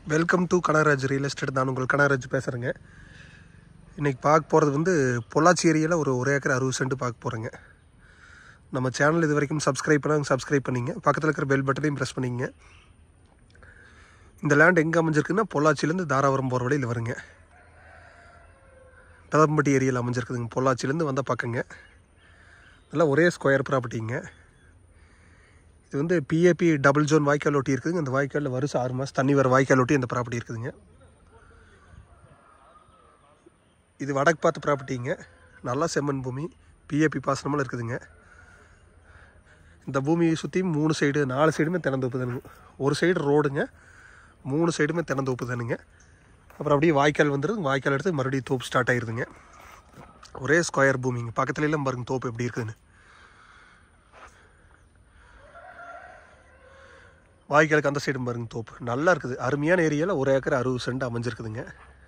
welcome to Kanagaraj real estate நான் உங்கள் கனகராஜ் பேசுகிறேங்க இன்றைக்கி பார்க்க போகிறது வந்து பொள்ளாச்சி ஏரியாவில் ஒரு ஒரு ஏக்கர் அறுபது சென்ட் பார்க்க போகிறேங்க நம்ம சேனல் இது வரைக்கும் சப்ஸ்கிரைப் பண்ணாங்க சப்ஸ்கிரைப் பண்ணிங்க பக்கத்தில் இருக்கிற பெல் பட்டனையும் ப்ரெஸ் பண்ணிங்க இந்த லேண்ட் எங்கே அமைஞ்சிருக்குன்னா பொள்ளாச்சியிலேருந்து தாராபுரம் போகிற வழியில் வருங்க பெதம்பட்டி ஏரியாவில் அமைஞ்சிருக்குதுங்க பொள்ளாச்சியிலேருந்து வந்த பக்கங்க நல்லா ஒரே ஸ்கொயர் ப்ராப்பர்ட்டிங்க இது வந்து பிஏபி டபுள் ஜோன் வாய்க்கால் ஒட்டி இருக்குதுங்க அந்த வாய்க்காலில் வருஷம் ஆறு மாதம் தண்ணி வர வாய்க்கால் ஒட்டி அந்த ப்ராப்பர்ட்டி இருக்குதுங்க இது வடக்கு பார்த்த ப்ராப்பர்ட்டிங்க நல்லா செம்மண் பூமி பிஏபி பாசனமெல்லாம் இருக்குதுங்க இந்த பூமியை சுற்றி மூணு சைடு நாலு சைடுமே திறந்தோப்பு தானுங்க ஒரு சைடு ரோடுங்க மூணு சைடுமே திறந்தோப்பு தானுங்க அப்புறம் அப்படியே வாய்க்கால் வந்துடுது வாய்க்கால் எடுத்து மறுபடியும் தோப்பு ஸ்டார்ட் ஆயிருதுங்க ஒரே ஸ்கொயர் பூமிங்க பக்கத்துல எல்லாம் பாருங்க தோப்பு எப்படி இருக்குதுன்னு வாய்க்காலுக்கு அந்த சைடும் பாருங்க தோப்பு நல்லா இருக்குது அருமையான ஏரியாவில் ஒரு ஏக்கர் அறுபது சென்ட் அமைஞ்சிருக்குதுங்க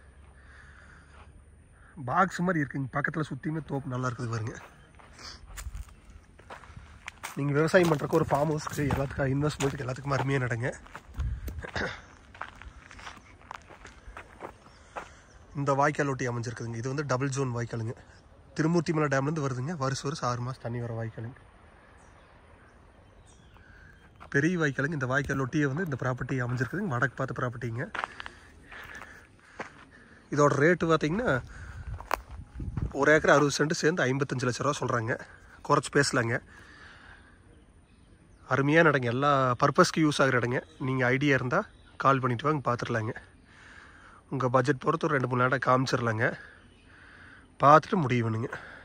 பாக்ஸ் மாதிரி இருக்குங்க பக்கத்தில் சுற்றியுமே தோப்பு நல்லா இருக்குது பாருங்க நீங்கள் விவசாயம் பண்ணுறக்கு ஒரு ஃபார்ம் ஹவுஸ்க்கு எல்லாத்துக்கும் இன்வெஸ்ட்மெண்ட்டுக்கு எல்லாத்துக்கும் அருமையாக நடங்க இந்த வாய்க்கால் ஒட்டி அமைஞ்சிருக்குதுங்க இது வந்து டபுள் ஜோன் வாய்க்காலுங்க திருமூர்த்தி மலை டேம்லேருந்து வருதுங்க வருஷம் வருஷம் ஆறு மாதம் தண்ணி வர வாய்க்காலுங்க பெரிய வாய்க்காலுங்க இந்த வாய்க்கால் ஒட்டியே வந்து இந்த ப்ராப்பர்ட்டி அமைஞ்சிருக்குதுங்க வடக்கு பார்த்த ப்ராப்பர்ட்டிங்க இதோட ரேட்டு பார்த்தீங்கன்னா ஒரு ஏக்கர் அறுபது சென்ட் சேர்ந்து ஐம்பத்தஞ்சு லட்ச ரூபா சொல்கிறாங்க குறைச்சி பேசலாங்க அருமையான இடங்க எல்லா பர்பஸ்க்கு யூஸ் ஆகிற இடங்க நீங்கள் ஐடியா இருந்தால் கால் பண்ணிட்டு வாங்க பார்த்துடலாங்க உங்கள் பட்ஜெட் பொறுத்து ஒரு ரெண்டு மூணு நேரம் காமிச்சிடலாங்க பார்த்துட்டு முடிவு பண்ணுங்க